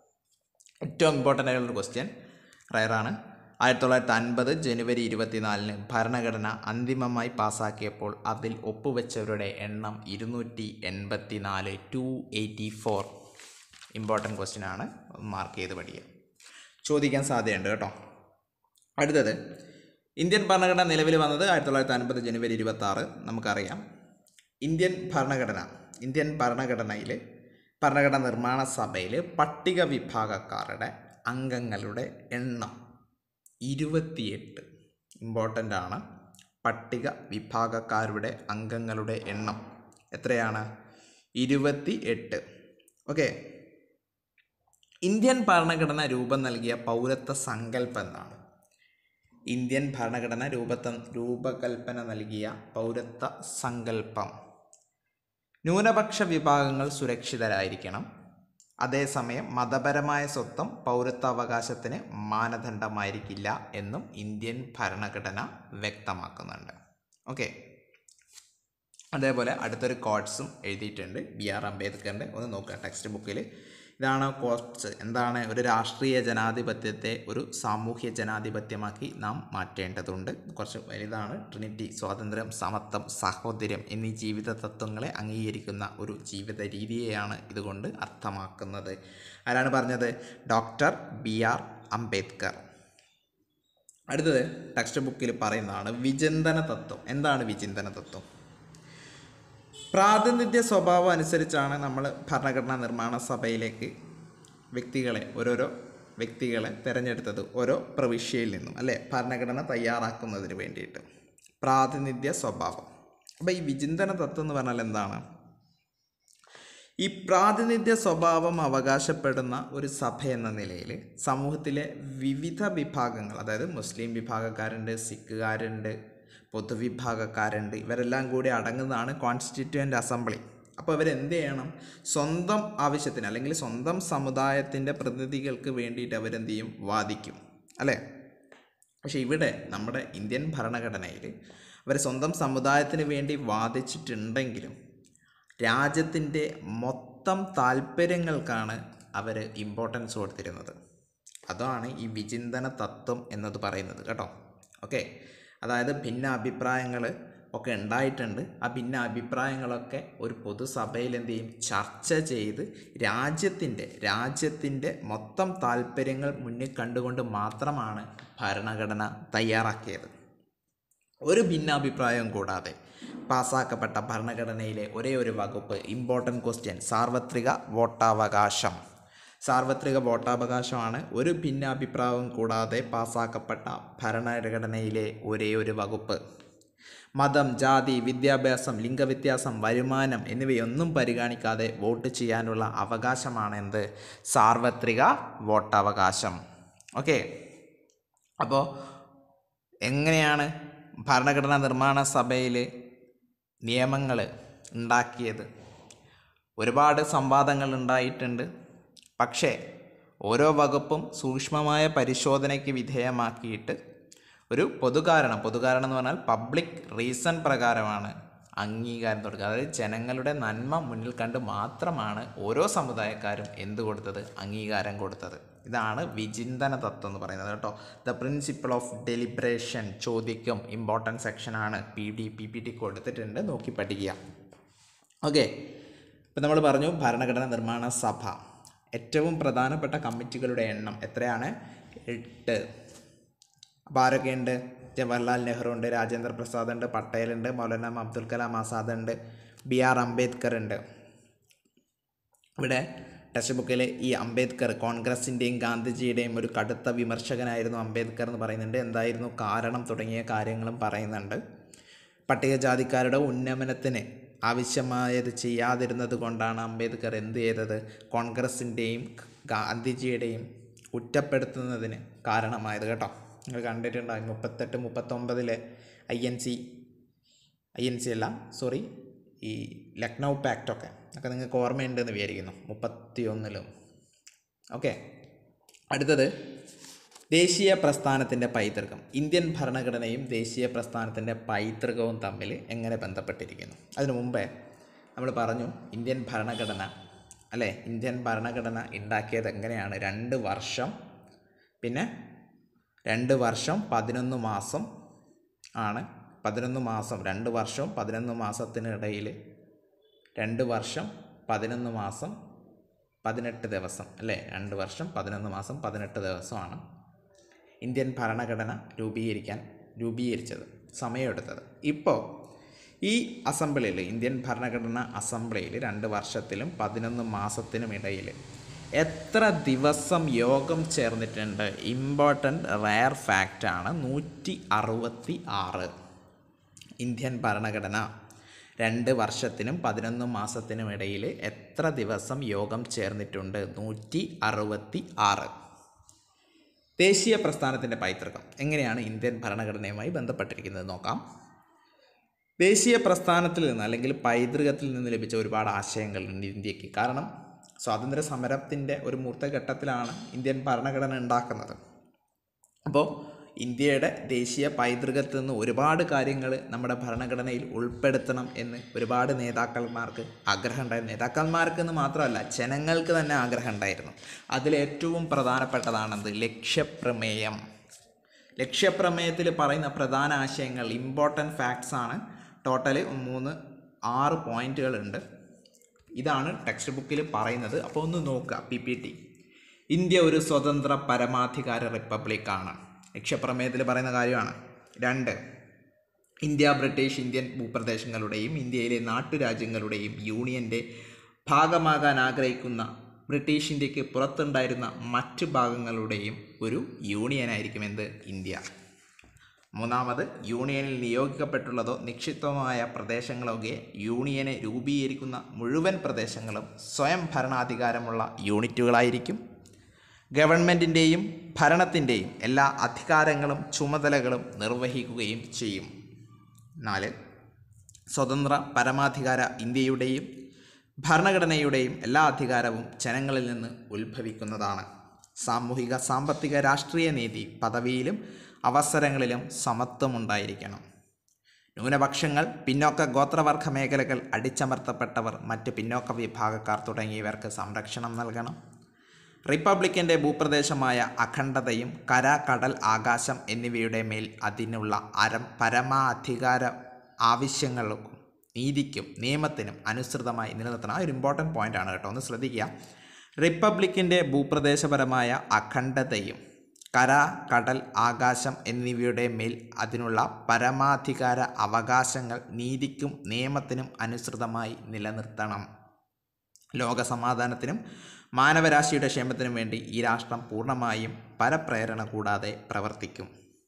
Speaker 1: ഏറ്റവും ഇമ്പോർട്ടൻ്റ് ആയിട്ടുള്ള ക്വസ്റ്റ്യൻ റയറാണ് ആയിരത്തി തൊള്ളായിരത്തി അൻപത് ജനുവരി ഇരുപത്തിനാലിന് ഭരണഘടന അന്തിമമായി പാസാക്കിയപ്പോൾ അതിൽ ഒപ്പുവെച്ചവരുടെ എണ്ണം ഇരുന്നൂറ്റി എൺപത്തി നാല് two eighty four important question ആണ് മാർക്ക് ചെയ്ത് പഠിക്കുക ചോദിക്കാൻ സാധ്യതയുണ്ട് കേട്ടോ അടുത്തത് ഇന്ത്യൻ ഭരണഘടന നിലവിൽ വന്നത് ആയിരത്തി തൊള്ളായിരത്തി അൻപത് ജനുവരി ഇരുപത്തി ആറ് നമുക്കറിയാം ഇന്ത്യൻ ഭരണഘടന ഇന്ത്യൻ ഭരണഘടനയിൽ ഭരണഘടന നിർമ്മാണ സഭയിൽ പട്ടിക വിഭാഗക്കാരുടെ അംഗങ്ങളുടെ എണ്ണം ഇരുപത്തിയെട്ട് ഇമ്പോർട്ടൻ്റ് ആണ് പട്ടിക വിഭാഗക്കാരുടെ അംഗങ്ങളുടെ എണ്ണം എത്രയാണ് ഇരുപത്തി എട്ട് ഓക്കെ ഇന്ത്യൻ ഭരണഘടന രൂപം നൽകിയ പൗരത്വ സങ്കല്പം എന്താണ് ഇന്ത്യൻ ഭരണഘടന രൂപത്ത രൂപകൽപ്പന നൽകിയ പൗരത്വ സങ്കല്പം ന്യൂനപക്ഷ വിഭാഗങ്ങൾ സുരക്ഷിതരായിരിക്കണം അതേസമയം മതപരമായ സ്വത്വം പൗരത്വാവകാശത്തിന് മാനദണ്ഡമായിരിക്കില്ല എന്നും ഇന്ത്യൻ ഭരണഘടന വ്യക്തമാക്കുന്നുണ്ട് ഓക്കെ അതേപോലെ അടുത്തൊരു കോഡ്സും എഴുതിയിട്ടുണ്ട് ബി ആർ അംബേദ്കറിൻ്റെ ഒന്ന് നോക്കുക ടെക്സ്റ്റ് ബുക്കിൽ ഇതാണ് കോസ്റ്റ് എന്താണ് ഒരു രാഷ്ട്രീയ ജനാധിപത്യത്തെ ഒരു സാമൂഹ്യ ജനാധിപത്യമാക്കി നാം മാറ്റേണ്ടതുണ്ട് കുറച്ച് വലുതാണ് ട്രിനിറ്റി സ്വാതന്ത്ര്യം സമത്വം സാഹോദര്യം എന്നീ ജീവിത തത്വങ്ങളെ അംഗീകരിക്കുന്ന ഒരു ജീവിത രീതിയെയാണ് ഇതുകൊണ്ട് അർത്ഥമാക്കുന്നത് ആരാണ് പറഞ്ഞത് ഡോക്ടർ ബി ആർ അംബേദ്കർ അടുത്തത് ടെക്സ്റ്റ് ബുക്കിൽ പറയുന്നതാണ് വിചിന്തന തത്വം എന്താണ് വിചിന്തന തത്വം പ്രാതിനിധ്യ സ്വഭാവം അനുസരിച്ചാണ് നമ്മൾ ഭരണഘടനാ നിർമ്മാണ സഭയിലേക്ക് വ്യക്തികളെ ഓരോരോ വ്യക്തികളെ തിരഞ്ഞെടുത്തത് ഓരോ പ്രവിശ്യയിൽ നിന്നും അല്ലേ ഭരണഘടന തയ്യാറാക്കുന്നതിന് വേണ്ടിയിട്ട് പ്രാതിനിധ്യ സ്വഭാവം അപ്പോൾ ഈ വിചിന്തന തത്വം എന്ന് പറഞ്ഞാൽ എന്താണ് ഈ പ്രാതിനിധ്യ സ്വഭാവം അവകാശപ്പെടുന്ന ഒരു സഭ എന്ന നിലയിൽ സമൂഹത്തിലെ വിവിധ വിഭാഗങ്ങൾ അതായത് മുസ്ലിം വിഭാഗക്കാരുണ്ട് സിഖുകാരുണ്ട് പൊതുവിഭാഗക്കാരുണ്ട് ഇവരെല്ലാം കൂടി അടങ്ങുന്നതാണ് കോൺസ്റ്റിറ്റ്യൂവൻ്റ് അസംബ്ലി അപ്പോൾ ഇവരെന്ത് ചെയ്യണം സ്വന്തം ആവശ്യത്തിന് അല്ലെങ്കിൽ സ്വന്തം സമുദായത്തിൻ്റെ പ്രതിനിധികൾക്ക് വേണ്ടിയിട്ട് അവരെന്ത് ചെയ്യും വാദിക്കും അല്ലേ പക്ഷേ ഇവിടെ നമ്മുടെ ഇന്ത്യൻ ഭരണഘടനയിൽ അവർ സ്വന്തം സമുദായത്തിന് വേണ്ടി വാദിച്ചിട്ടുണ്ടെങ്കിലും രാജ്യത്തിൻ്റെ മൊത്തം താല്പര്യങ്ങൾക്കാണ് അവർ ഇമ്പോർട്ടൻസ് കൊടുത്തിരുന്നത് അതാണ് ഈ വിചിന്തന തത്വം എന്നത് പറയുന്നത് കേട്ടോ ഓക്കെ അതായത് ഭിന്ന അഭിപ്രായങ്ങൾ ഒക്കെ ഉണ്ടായിട്ടുണ്ട് ആ ഭിന്ന അഭിപ്രായങ്ങളൊക്കെ ഒരു പൊതുസഭയിൽ എന്ത് ചെയ്യും ചർച്ച ചെയ്ത് രാജ്യത്തിൻ്റെ രാജ്യത്തിൻ്റെ മൊത്തം താല്പര്യങ്ങൾ മുന്നിൽ കണ്ടുകൊണ്ട് മാത്രമാണ് ഭരണഘടന തയ്യാറാക്കിയത് ഒരു ഭിന്നാഭിപ്രായം കൂടാതെ പാസ്സാക്കപ്പെട്ട ഭരണഘടനയിലെ ഒരേ ഒരു വകുപ്പ് ഇമ്പോർട്ടൻ്റ് ക്വസ്റ്റ്യൻ സാർവത്രിക വോട്ടാവകാശം സാർവത്രിക വോട്ടാവകാശമാണ് ഒരു ഭിന്നാഭിപ്രായവും കൂടാതെ പാസ്സാക്കപ്പെട്ട ഭരണഘടനയിലെ ഒരേ ഒരു വകുപ്പ് മതം ജാതി വിദ്യാഭ്യാസം ലിംഗവ്യത്യാസം വരുമാനം എന്നിവയൊന്നും പരിഗണിക്കാതെ വോട്ട് ചെയ്യാനുള്ള അവകാശമാണ് എന്ത് സാർവത്രിക വോട്ടവകാശം ഓക്കെ അപ്പോൾ എങ്ങനെയാണ് ഭരണഘടനാ നിർമ്മാണ സഭയിൽ നിയമങ്ങൾ ഉണ്ടാക്കിയത് ഒരുപാട് സംവാദങ്ങൾ ഉണ്ടായിട്ടുണ്ട് പക്ഷേ ഓരോ വകുപ്പും സൂക്ഷ്മമായ പരിശോധനയ്ക്ക് വിധേയമാക്കിയിട്ട് ഒരു പൊതുകാരണം പൊതുകാരണം എന്ന് പറഞ്ഞാൽ പബ്ലിക് റീസൺ പ്രകാരമാണ് അംഗീകാരം കൊടുക്കുക അതായത് ജനങ്ങളുടെ നന്മ മുന്നിൽ കണ്ട് മാത്രമാണ് ഓരോ സമുദായക്കാരും എന്ത് കൊടുത്തത് അംഗീകാരം കൊടുത്തത് ഇതാണ് വിചിന്തന തത്വം എന്ന് പറയുന്നത് കേട്ടോ ദ പ്രിൻസിപ്പിൾ ഓഫ് ഡെലിബ്രേഷൻ ചോദിക്കും ഇമ്പോർട്ടൻറ്റ് സെക്ഷനാണ് P D P P T കൊടുത്തിട്ടുണ്ട് നോക്കി പഠിക്കുക ഓക്കെ ഇപ്പം നമ്മൾ പറഞ്ഞു ഭരണഘടനാ നിർമ്മാണ സഭ ഏറ്റവും പ്രധാനപ്പെട്ട കമ്മിറ്റികളുടെ എണ്ണം എത്രയാണ് എട്ട് അപ്പോൾ ആരൊക്കെയുണ്ട് ജവഹർലാൽ നെഹ്റു ഉണ്ട് രാജേന്ദ്ര പ്രസാദ് ഉണ്ട് പട്ടേൽ ഉണ്ട് മൗലാന അബ്ദുൽ കലാം ആസാദ് ഉണ്ട് ബി ആർ അംബേദ്കർ ഉണ്ട് ഇവിടെ ടെക്സ്റ്റ് ബുക്കിൽ ഈ അംബേദ്കർ കോൺഗ്രസിൻ്റെയും ഗാന്ധിജിയുടെയും ഒരു കടുത്ത വിമർശകനായിരുന്നു അംബേദ്കർ എന്ന് പറയുന്നുണ്ട് എന്തായിരുന്നു കാരണം തുടങ്ങിയ കാര്യങ്ങളും പറയുന്നുണ്ട് പട്ടികജാതിക്കാരുടെ ഉന്നമനത്തിന് ആവശ്യമായത് ചെയ്യാതിരുന്നത് കൊണ്ടാണ് അംബേദ്കർ എന്ത് ചെയ്തത് കോൺഗ്രസിൻ്റെയും ഗാന്ധിജിയുടെയും കുറ്റപ്പെടുത്തുന്നതിന് കാരണമായത് കേട്ടോ നിങ്ങൾ കണ്ടിട്ടുണ്ടാകും മുപ്പത്തെട്ട് മുപ്പത്തൊമ്പതിലെ I N C I N C അല്ല സോറി ഈ ലക്നൗ പാക്റ്റൊക്കെ ഒക്കെ നിങ്ങൾക്ക് ഓർമ്മയുണ്ടെന്ന് വിചാരിക്കുന്നു മുപ്പത്തി ഒന്നിലും ഓക്കെ അടുത്തത് ദേശീയ പ്രസ്ഥാനത്തിൻ്റെ പൈതൃകം ഇന്ത്യൻ ഭരണഘടനയും ദേശീയ പ്രസ്ഥാനത്തിൻ്റെ പൈതൃകവും തമ്മിൽ എങ്ങനെ ബന്ധപ്പെട്ടിരിക്കുന്നു അതിനു മുമ്പേ നമ്മൾ പറഞ്ഞു ഇന്ത്യൻ ഭരണഘടന അല്ലേ ഇന്ത്യൻ ഭരണഘടന ഉണ്ടാക്കിയത് എങ്ങനെയാണ് രണ്ട് വർഷം പിന്നെ രണ്ട് വർഷം പതിനൊന്ന് മാസം ആണ് പതിനൊന്ന് മാസം രണ്ട് വർഷവും പതിനൊന്ന് മാസത്തിനിടയിൽ രണ്ട് വർഷം പതിനൊന്ന് മാസം പതിനെട്ട് ദിവസം അല്ലേ രണ്ട് വർഷം പതിനൊന്ന് മാസം പതിനെട്ട് ദിവസമാണ് ഇന്ത്യൻ ഭരണഘടന രൂപീകരിക്കാൻ രൂപീകരിച്ചത് സമയമെടുത്തത് ഇപ്പോൾ ഈ അസംബ്ലിയിൽ ഇന്ത്യൻ ഭരണഘടന അസംബ്ലിയിൽ രണ്ട് വർഷത്തിലും പതിനൊന്ന് മാസത്തിനും ഇടയിൽ എത്ര ദിവസം യോഗം ചേർന്നിട്ടുണ്ട് ഇമ്പോർട്ടൻ്റ് റയർ ഫാക്റ്റാണ് നൂറ്റി അറുപത്തി ആറ് ഇന്ത്യൻ ഭരണഘടന രണ്ട് വർഷത്തിനും പതിനൊന്ന് മാസത്തിനും ഇടയിൽ എത്ര ദിവസം യോഗം ചേർന്നിട്ടുണ്ട് നൂറ്റി അറുപത്തി ആറ് ദേശീയ പ്രസ്ഥാനത്തിൻ്റെ പൈതൃകം എങ്ങനെയാണ് ഇന്ത്യൻ ഭരണഘടനയുമായി ബന്ധപ്പെട്ടിരിക്കുന്നത് നോക്കാം ദേശീയ പ്രസ്ഥാനത്തിൽ നിന്ന് അല്ലെങ്കിൽ പൈതൃകത്തിൽ നിന്ന് ലഭിച്ച ഒരുപാട് ആശയങ്ങളുണ്ട് ഇന്ത്യക്ക് കാരണം സ്വാതന്ത്ര്യ സമരത്തിൻ്റെ ഒരു മൂർത്തഘട്ടത്തിലാണ് ഇന്ത്യൻ ഭരണഘടന ഉണ്ടാക്കുന്നത് അപ്പോൾ ഇന്ത്യയുടെ ദേശീയ പൈതൃകത്തിൽ നിന്ന് ഒരുപാട് കാര്യങ്ങൾ നമ്മുടെ ഭരണഘടനയിൽ ഉൾപ്പെടുത്തണം എന്ന് ഒരുപാട് നേതാക്കന്മാർക്ക് ആഗ്രഹം ഉണ്ടായിരുന്നു നേതാക്കന്മാർക്ക് എന്ന് മാത്രമല്ല ജനങ്ങൾക്ക് തന്നെ ആഗ്രഹം ഉണ്ടായിരുന്നു അതിലേറ്റവും പ്രധാനപ്പെട്ടതാണത് ലക്ഷ്യപ്രമേയം ലക്ഷ്യപ്രമേയത്തിൽ പറയുന്ന പ്രധാന ആശയങ്ങൾ ഇമ്പോർട്ടൻറ്റ് ഫാക്ട്സ് ആണ് ടോട്ടൽ മൂന്ന് ആറ് പോയിന്റുകളുണ്ട് ഇതാണ് ടെക്സ്റ്റ് ബുക്കിൽ പറയുന്നത് അപ്പോൾ ഒന്ന് നോക്കുക പി പി ടി ഇന്ത്യ ഒരു സ്വതന്ത്ര പരമാധികാര റിപ്പബ്ലിക്കാണ് ലക്ഷ്യപ്രമേയത്തിൽ പറയുന്ന കാര്യമാണ് രണ്ട് ഇന്ത്യ ബ്രിട്ടീഷ് ഇന്ത്യൻ ഭൂപ്രദേശങ്ങളുടെയും ഇന്ത്യയിലെ നാട്ടുരാജ്യങ്ങളുടെയും യൂണിയൻ്റെ ഭാഗമാകാൻ ആഗ്രഹിക്കുന്ന ബ്രിട്ടീഷ് ഇന്ത്യക്ക് പുറത്തുണ്ടായിരുന്ന മറ്റ് ഭാഗങ്ങളുടെയും ഒരു യൂണിയനായിരിക്കും എന്ത് ഇന്ത്യ മൂന്നാമത് യൂണിയനിൽ നിയോഗിക്കപ്പെട്ടുള്ളതോ നിക്ഷിപ്തമായ പ്രദേശങ്ങളൊക്കെ യൂണിയനെ രൂപീകരിക്കുന്ന മുഴുവൻ പ്രദേശങ്ങളും സ്വയം ഭരണാധികാരമുള്ള യൂണിറ്റുകളായിരിക്കും ഗവൺമെൻറ്റിൻ്റെയും ഭരണത്തിൻ്റെയും എല്ലാ അധികാരങ്ങളും ചുമതലകളും നിർവഹിക്കുകയും ചെയ്യും നാല് സ്വതന്ത്ര പരമാധികാര ഇന്ത്യയുടെയും ഭരണഘടനയുടെയും എല്ലാ അധികാരവും ജനങ്ങളിൽ നിന്ന് ഉത്ഭവിക്കുന്നതാണ് സാമൂഹിക സാമ്പത്തിക രാഷ്ട്രീയ നീതി പദവിയിലും അവസരങ്ങളിലും സമത്വമുണ്ടായിരിക്കണം ന്യൂനപക്ഷങ്ങൾ പിന്നോക്ക ഗോത്രവർഗ മേഖലകൾ അടിച്ചമർത്തപ്പെട്ടവർ മറ്റ് പിന്നോക്ക വിഭാഗക്കാർ തുടങ്ങിയവർക്ക് സംരക്ഷണം നൽകണം റിപ്പബ്ലിക്കിൻ്റെ ഭൂപ്രദേശമായ അഖണ്ഡതയും കര കടൽ ആകാശം എന്നിവയുടെ മേൽ അതിനുള്ള അരം പരമാധികാര ആവശ്യങ്ങൾക്കും നീതിക്കും നിയമത്തിനും അനുസൃതമായി നിലനിർത്തണം ആ ഒരു ഇമ്പോർട്ടൻറ്റ് പോയിൻ്റാണ് കേട്ടോ ഒന്ന് ശ്രദ്ധിക്കുക റിപ്പബ്ലിക്കിൻ്റെ ഭൂപ്രദേശപരമായ അഖണ്ഡതയും കര കടൽ ആകാശം എന്നിവയുടെ മേൽ അതിനുള്ള പരമാധികാര അവകാശങ്ങൾ നീതിക്കും നിയമത്തിനും അനുസൃതമായി നിലനിർത്തണം ലോക സമാധാനത്തിനും മാനവരാശിയുടെ ക്ഷേമത്തിനും വേണ്ടി ഈ രാഷ്ട്രം പൂർണ്ണമായും പരപ്രേരണ കൂടാതെ പ്രവർത്തിക്കും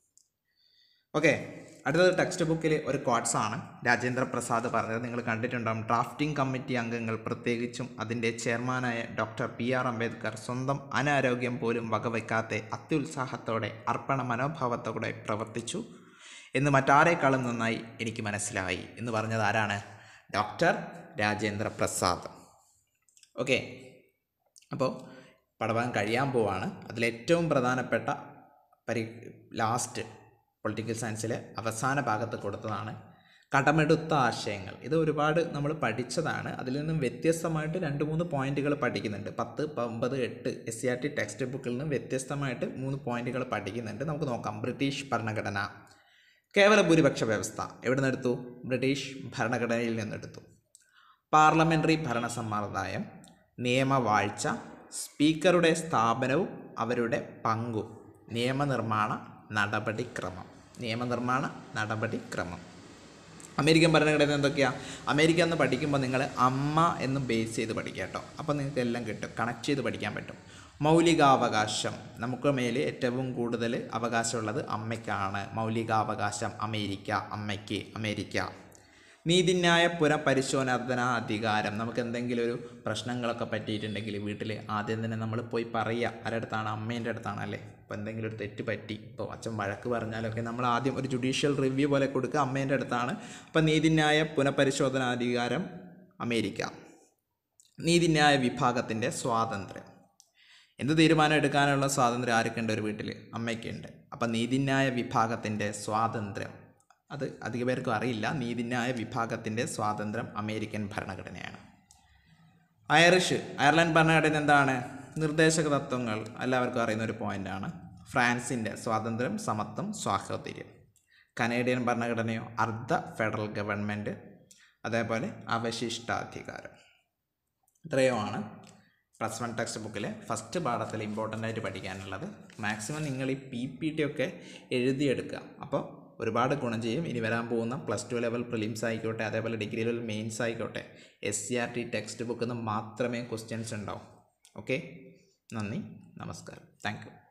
Speaker 1: ഓക്കെ അടുത്തത് ടെക്സ്റ്റ് ബുക്കിൽ ഒരു ക്വാട്സ് ആണ് രാജേന്ദ്ര പ്രസാദ് പറഞ്ഞത് നിങ്ങൾ കണ്ടിട്ടുണ്ടാകും ഡ്രാഫ്റ്റിംഗ് കമ്മിറ്റി അംഗങ്ങൾ പ്രത്യേകിച്ചും അതിൻ്റെ ചെയർമാനായ ഡോക്ടർ പി ആർ അംബേദ്കർ സ്വന്തം അനാരോഗ്യം പോലും വകവയ്ക്കാതെ അത്യുത്സാഹത്തോടെ അർപ്പണ മനോഭാവത്തോടെ പ്രവർത്തിച്ചു എന്ന് മറ്റാരേക്കാളും നന്നായി എനിക്ക് മനസ്സിലായി എന്ന് പറഞ്ഞത് ആരാണ് ഡോക്ടർ രാജേന്ദ്ര പ്രസാദ് ഓക്കെ അപ്പോൾ പഠനം കഴിയാൻ പോവാണ് അതിലേറ്റവും പ്രധാനപ്പെട്ട പരി ലാസ്റ്റ് പൊളിറ്റിക്കൽ സയൻസിലെ അവസാന ഭാഗത്ത് കൊടുത്തതാണ് കടമെടുത്ത ആശയങ്ങൾ ഇത് ഒരുപാട് നമ്മൾ പഠിച്ചതാണ് അതിൽ നിന്നും വ്യത്യസ്തമായിട്ട് രണ്ട് മൂന്ന് പോയിന്റുകൾ പഠിക്കുന്നുണ്ട് പത്ത് ഒമ്പത് എട്ട് S C R T text ബുക്കിൽ നിന്നും വ്യത്യസ്തമായിട്ട് മൂന്ന് പോയിന്റുകൾ പഠിക്കുന്നുണ്ട് നമുക്ക് നോക്കാം ബ്രിട്ടീഷ് ഭരണഘടന കേവല ഭൂരിപക്ഷ വ്യവസ്ഥ എവിടെ നിന്നെടുത്തു ബ്രിട്ടീഷ് ഭരണഘടനയിൽ നിന്നെടുത്തു പാർലമെൻ്ററി ഭരണ സമ്പ്രദായം നിയമവാഴ്ച സ്പീക്കറുടെ സ്ഥാപനവും അവരുടെ പങ്കും നിയമനിർമ്മാണ നടപടിക്രമം നിയമനിർമ്മാണ നടപടിക്രമം അമേരിക്കൻ ഭരണഘടന എന്തൊക്കെയാണ് അമേരിക്ക എന്ന് പഠിക്കുമ്പോൾ നിങ്ങൾ അമ്മ എന്ന് ബേസ് ചെയ്ത് പഠിക്കുക കേട്ടോ അപ്പോൾ നിങ്ങൾക്ക് എല്ലാം കിട്ടും കണക്ട് ചെയ്ത് പഠിക്കാൻ പറ്റും മൗലികാവകാശം നമുക്ക് മേൽ ഏറ്റവും കൂടുതൽ അവകാശമുള്ളത് അമ്മയ്ക്കാണ് മൗലികാവകാശം അമേരിക്ക അമ്മയ്ക്ക് അമേരിക്ക നീതിന്യായ പുനഃപരിശോധനാ അധികാരം നമുക്ക് എന്തെങ്കിലും ഒരു പ്രശ്നങ്ങളൊക്കെ പറ്റിയിട്ടുണ്ടെങ്കിൽ വീട്ടിൽ ആദ്യം തന്നെ നമ്മൾ പോയി പറയുക ആരുടെ അടുത്താണ് അമ്മേൻ്റെ അടുത്താണ് അല്ലേ ഇപ്പോൾ എന്തെങ്കിലും ഒരു തെറ്റ് പറ്റി ഇപ്പോൾ അച്ഛൻ വഴക്ക് പറഞ്ഞാലൊക്കെ നമ്മൾ ആദ്യം ഒരു ജുഡീഷ്യൽ റിവ്യൂ പോലെ കൊടുക്കുക അമ്മേൻ്റെ അടുത്താണ് അപ്പോൾ നീതിന്യായ പുനഃപരിശോധനാ അധികാരം അമേരിക്ക നീതിന്യായ വിഭാഗത്തിൻ്റെ സ്വാതന്ത്ര്യം എന്ത് തീരുമാനം എടുക്കാനുള്ള സ്വാതന്ത്ര്യം ആർക്കുണ്ട് ഒരു വീട്ടിൽ അമ്മയ്ക്കുണ്ട് അപ്പം നീതിന്യായ വിഭാഗത്തിൻ്റെ സ്വാതന്ത്ര്യം അത് അധിക പേർക്കും അറിയില്ല നീതിന്യായ വിഭാഗത്തിൻ്റെ സ്വാതന്ത്ര്യം അമേരിക്കൻ ഭരണഘടനയാണ് ഐറിഷ് അയർലൻഡ് ഭരണഘടന എന്താണ് നിർദ്ദേശക തത്വങ്ങൾ എല്ലാവർക്കും അറിയുന്ന ഒരു പോയിന്റാണ് ഫ്രാൻസിൻ്റെ സ്വാതന്ത്ര്യം സമത്വം സ്വാതന്ത്ര്യം കനേഡിയൻ ഭരണഘടനയോ അർദ്ധ ഫെഡറൽ ഗവൺമെൻറ് അതേപോലെ അവശിഷ്ടാധികാരം ഇത്രയുമാണ് പ്ലസ് വൺ ടെക്സ്റ്റ് ബുക്കിലെ ഫസ്റ്റ് പാഠത്തിൽ ഇമ്പോർട്ടൻ്റ് ആയിട്ട് പഠിക്കാനുള്ളത് മാക്സിമം നിങ്ങൾ ഈ പി പി ടി ഒക്കെ എഴുതിയെടുക്കുക അപ്പോൾ ഒരുപാട് ഗുണം ചെയ്യും ഇനി വരാൻ പോകുന്ന പ്ലസ് ടു ലെവൽ പ്രിലിംസ് ആയിക്കോട്ടെ അതേപോലെ ഡിഗ്രി ലെവൽ മെയിൻസ് ആയിക്കോട്ടെ S C R T text ബുക്കിൽ നിന്ന് മാത്രമേ ക്വസ്റ്റ്യൻസ് ഉണ്ടാവും ഓക്കെ നന്ദി നമസ്കാരം താങ്ക് യു